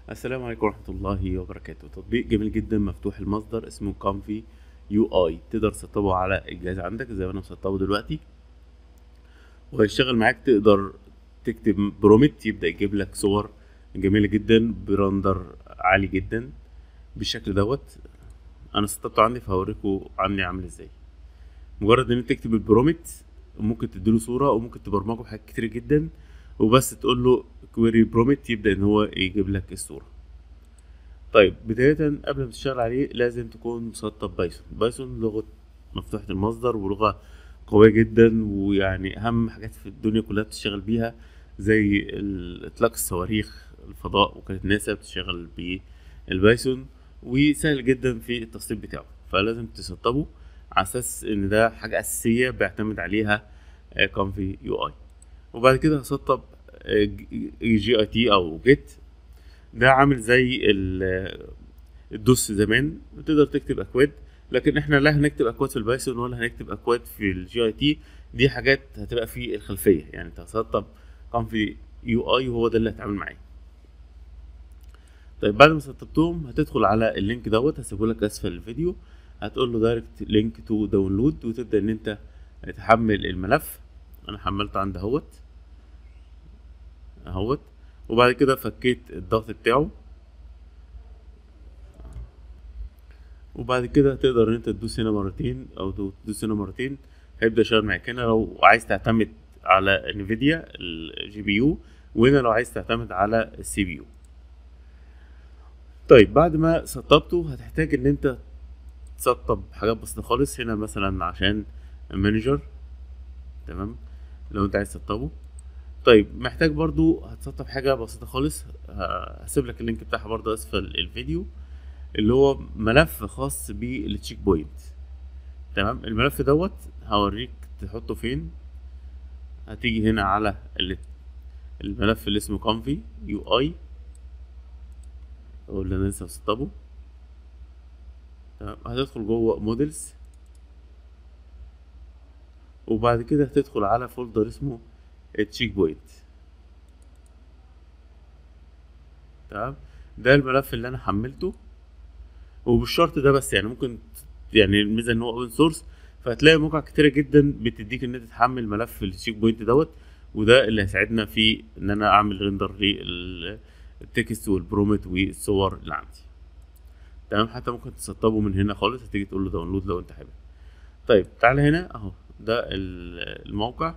السلام عليكم ورحمة الله وبركاته تطبيق جميل جدا مفتوح المصدر اسمه كونفي يو اي تقدر تسطبه على الجهاز عندك زي ما انا مسطبه دلوقتي وهيشتغل معاك تقدر تكتب برومت يبدأ يجيب لك صور جميلة جدا برندر عالي جدا بالشكل دوت انا سطبته عندي فهوريكم عندي عامل ازاي مجرد ان انت تكتب البرومت ممكن تديله صورة وممكن تبرمجه بحاجات كتير جدا وبس تقول له كويري برومت يبدأ ان هو يجيب لك الصورة طيب بداية قبل ما تشتغل عليه لازم تكون مسطب بايثون بايثون لغة مفتوحة المصدر ولغة قوية جدا ويعني أهم حاجات في الدنيا كلها بتشتغل بيها زي ال- إطلاق الصواريخ الفضاء وكانت ناسا بتشتغل بالبايثون وسهل جدا في التسطيب بتاعه فلازم تسطبه على أساس إن ده حاجة أساسية بيعتمد عليها كونفي يو اي وبعد كده هسطب جي اي تي او جيت ده عامل زي ال- الدوس زمان تقدر تكتب اكواد لكن احنا لا هنكتب اكواد في البايثون ولا هنكتب اكواد في الجي اي تي دي حاجات هتبقى في الخلفيه يعني انت هتسطب كونفي يو اي وهو ده اللي هتعمل معاه طيب بعد ما سطبتهم هتدخل على اللينك دوت هسيبه لك اسفل الفيديو هتقول له دايركت لينك تو داونلود وتبدا ان انت تحمل الملف انا حملته عند اهوت اهوت وبعد كده فكيت الضغط بتاعه وبعد كده تقدر ان انت تدوس هنا مرتين او تدوس هنا مرتين هيبدا يشتغل معاك هنا لو عايز تعتمد على انفيديا الجي بي يو وهنا لو عايز تعتمد على السي بي يو طيب بعد ما سطبته هتحتاج ان انت تسطب حاجات بسيطه خالص هنا مثلا عشان المانجر تمام لو انت عايز تسطبه طيب محتاج برضو هتسطب حاجة بسيطة خالص ه- هسيب لك اللينك بتاعها برضو اسفل الفيديو اللي هو ملف خاص بالتشيك بوينت تمام الملف دوت هوريك تحطه فين هتيجي هنا على ال- الملف اللي اسمه كونفي يو اي او اللي انا لسه مسطبه تمام هتدخل جوه موديلز وبعد كده هتدخل على فولدر اسمه التشيك بوينت تمام ده الملف اللي انا حملته وبالشرط ده بس يعني ممكن ت- يعني الميزه ان هو اوبن سورس فهتلاقي مواقع كتيره جدا بتديك ان انت تحمل ملف التشيك بوينت دوت وده اللي هيساعدنا في ان انا اعمل ريندر للتكست والبرومت والصور اللي عندي تمام حتى ممكن تسطبه من هنا خالص هتيجي تقول له داونلود لو انت حابب طيب تعالى هنا اهو ده ال- الموقع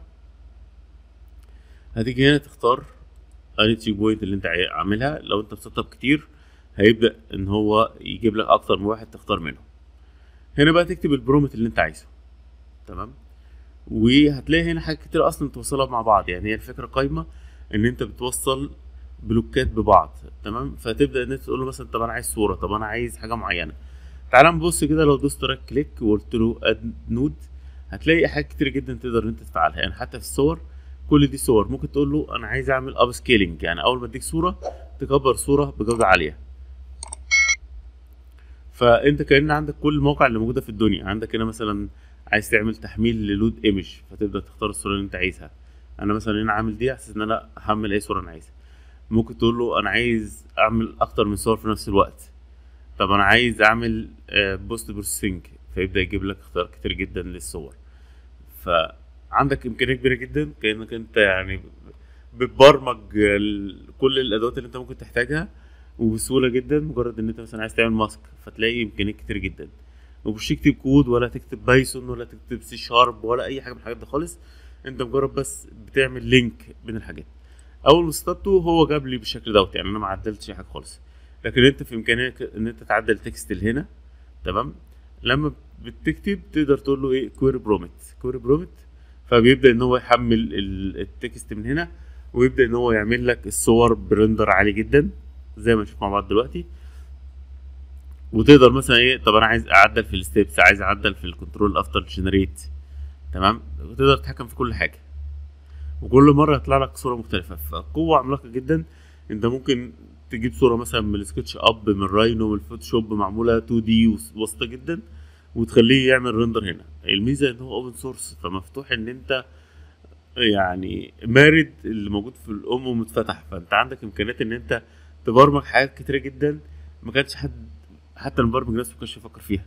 هتيجي هنا تختار انهي تشيك بوينت اللي انت عاي- عاملها لو انت مسطب كتير هيبدا ان هو يجيب لك اكتر من واحد تختار منهم هنا بقى تكتب البرومت اللي انت عايزه تمام وهتلاقي هنا حاجات كتير اصلا توصلها مع بعض يعني هي الفكره قايمه ان انت بتوصل بلوكات ببعض تمام فتبدا ان انت تقول له مثلا طب انا عايز صوره طب انا عايز حاجه معينه تعال نبص كده لو دوست رايت كليك وقلت له اد نود هتلاقي حاجات كتير جدا تقدر ان انت تفعلها يعني حتى في الصور كل دي صور ممكن تقول له انا عايز اعمل اب سكيلينج يعني اول ما اديك صوره تكبر صوره بجوده عاليه فانت كان عندك كل المواقع اللي موجوده في الدنيا عندك هنا مثلا عايز تعمل تحميل للود ايمج فتبدا تختار الصوره اللي انت عايزها انا مثلا هنا عامل دي على اساس ان انا احمل اي صوره انا عايزها ممكن تقول له انا عايز اعمل اكتر من صور في نفس الوقت طب انا عايز اعمل بوست بروسيسنج فيبدا يجيب لك اختيار كتير جدا للصور فعندك امكانيه كبيره جدا كانك انت يعني بتبرمج ال- كل الادوات اللي انت ممكن تحتاجها وبسهوله جدا مجرد ان انت مثلا عايز تعمل ماسك فتلاقي امكانيات كتير جدا ومش تكتب كود ولا تكتب بايثون ولا تكتب سي شارب ولا اي حاجه من الحاجات دي خالص انت مجرد بس بتعمل لينك بين الحاجات اول ما سطبته هو جاب لي بالشكل دوت يعني انا ما عدلتش اي حاجه خالص لكن انت في امكانياتك ان انت تعدل تكست اللي هنا تمام لما بتكتب تقدر تقول له ايه كويري برومت كويري برومت فبيبدا ان هو يحمل ال- التكست من هنا ويبدا ان هو يعمل لك الصور برندر عالي جدا زي ما نشوف مع بعض دلوقتي وتقدر مثلا ايه طب انا عايز اعدل في الستيبس عايز اعدل في الكنترول افتر جنريت تمام وتقدر تتحكم في كل حاجه وكل مره يطلع لك صوره مختلفه فقوه عملاقه جدا انت ممكن تجيب صوره مثلا من السكتش اب من راينو من الفوتوشوب معموله 2 دي وسطه جدا وتخليه يعمل ريندر هنا الميزه ان هو اوبن سورس فمفتوح ان انت يعني مارد اللي موجود في الام ومتفتح فانت عندك امكانيات ان انت تبرمج حاجات كتيرة جدا ما كانش حد حتى المبرمج نفسه ما كانش يفكر فيها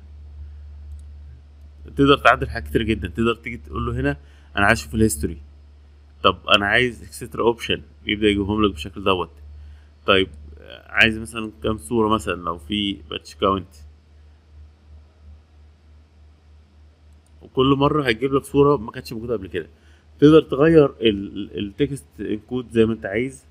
تقدر تعدل حاجات كتير جدا تقدر تيجي تقول له هنا انا عايز اشوف الهيستوري طب انا عايز اكسترا اوبشن يبدا يجيبهم لك بالشكل دوت طيب آه، عايز مثلا كام صوره مثلا لو في باتش كاونت وكل مره هيجيب لك صوره ما كانتش موجوده قبل كده تقدر تغير التكست انكود زي ما انت عايز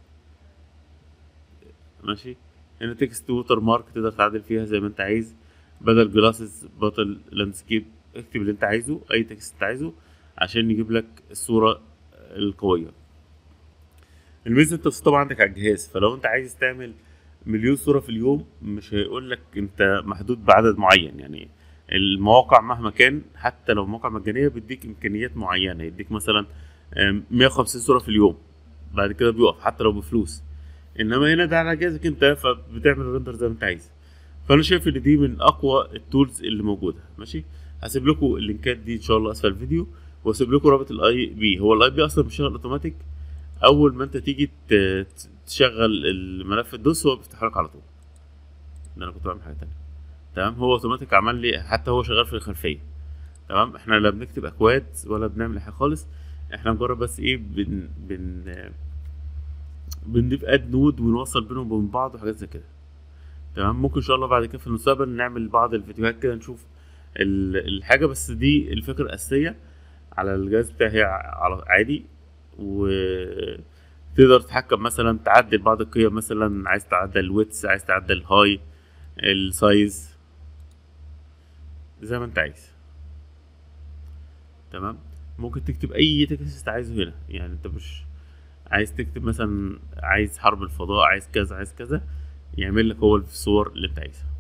ماشي هنا تكست ووتر مارك تقدر تعدل فيها زي ما انت عايز بدل جلاسز بطل لاندسكيب اكتب اللي انت عايزه اي تكست انت عايزه عشان يجيب لك الصوره القويه الميزه انت طبعا عندك على الجهاز فلو انت عايز تعمل مليون صوره في اليوم مش هيقول لك انت محدود بعدد معين يعني المواقع مهما كان حتى لو موقع مجانيه بيديك امكانيات معينه يديك مثلا آم، 150 صوره في اليوم بعد كده بيقف حتى لو بفلوس انما هنا ده على جهازك انت فبتعمل ريندر زي ما انت عايز فانا شايف ان دي من اقوى التولز اللي موجوده ماشي هسيب لكم اللينكات دي ان شاء الله اسفل الفيديو واسيب لكم رابط الاي بي هو الاي بي اصلا بيشتغل اوتوماتيك اول ما انت تيجي ت- ت- تشغل الملف الدوس هو بيفتح لك على طول ده انا كنت بعمل حاجه تانية تمام هو اوتوماتيك عمل لي حتى هو شغال في الخلفيه تمام احنا لا بنكتب اكواد ولا بنعمل حاجه خالص احنا مجرد بس ايه بن بن بنضيف اد نود ونوصل بينهم وبين بعض وحاجات زي كده تمام ممكن ان شاء الله بعد كده في المستقبل نعمل بعض الفيديوهات كده نشوف ال- الحاجه بس دي الفكره الاساسيه على الجهاز بتاعي على عادي و تقدر تتحكم مثلا تعدل بعض القيم مثلا عايز تعدل الويتس عايز تعدل الهاي السايز زي ما انت عايز تمام ممكن تكتب اي تكست عايزه هنا يعني انت مش عايز تكتب مثلا عايز حرب الفضاء عايز كذا عايز كذا يعمل لك هو الصور اللي انت عايزها